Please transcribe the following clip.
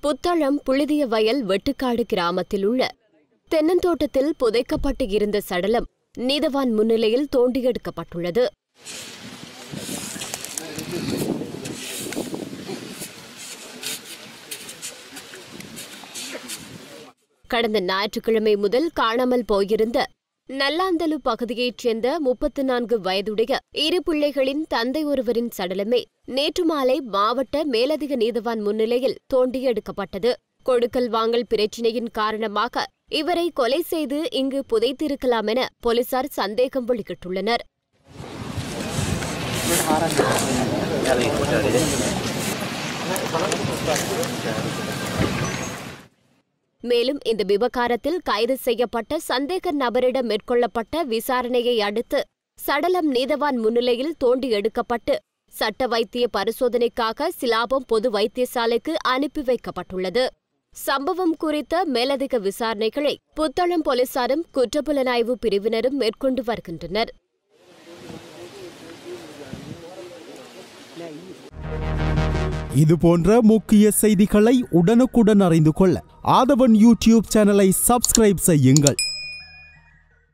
புத்தளம் புழுதிய வயல் வெட்டுக்காடு கிராமத்தில் உள்ள தென்னந்தோட்டத்தில் புதைக்கப்பட்டு இருந்த சடலம் நீதவான் முன்னிலையில் தோண்டி எடுக்கப்பட்டுள்ளது கடந்த ஞாயிற்றுக்கிழமை முதல் காணாமல் போயிருந்த நல்லாந்தலு பகுதியைச் சேர்ந்த முப்பத்து நான்கு வயதுடைய இரு பிள்ளைகளின் தந்தை ஒருவரின் சடலமே நேற்று மாலை மாவட்ட மேலதிக நீதவான் முன்னிலையில் தோண்டி எடுக்கப்பட்டது கொடுக்கல் வாங்கல் பிரச்சினையின் காரணமாக இவரை கொலை செய்து இங்கு புதைத்திருக்கலாம் என போலீசார் சந்தேகம் வெளியிட்டுள்ளனர் மேலும் இந்த விவகாரத்தில் கைது செய்யப்பட்ட சந்தேக நபரிடம் மேற்கொள்ளப்பட்ட விசாரணையை அடுத்து சடலம் நீதவான் முன்னிலையில் தோண்டி எடுக்கப்பட்டு சட்ட வைத்திய பரிசோதனைக்காக சிலாபம் பொது வைத்தியசாலைக்கு அனுப்பி வைக்கப்பட்டுள்ளது சம்பவம் குறித்த மேலதிக விசாரணைகளை புத்தளம் போலீசாரும் குற்றப்புலனாய்வு பிரிவினரும் மேற்கொண்டு வருகின்றனர் இது போன்ற முக்கிய செய்திகளை உடனுக்குடன் அறிந்து கொள்ள ஆதவன் யூடியூப் சேனலை சப்ஸ்கிரைப் செய்யுங்கள்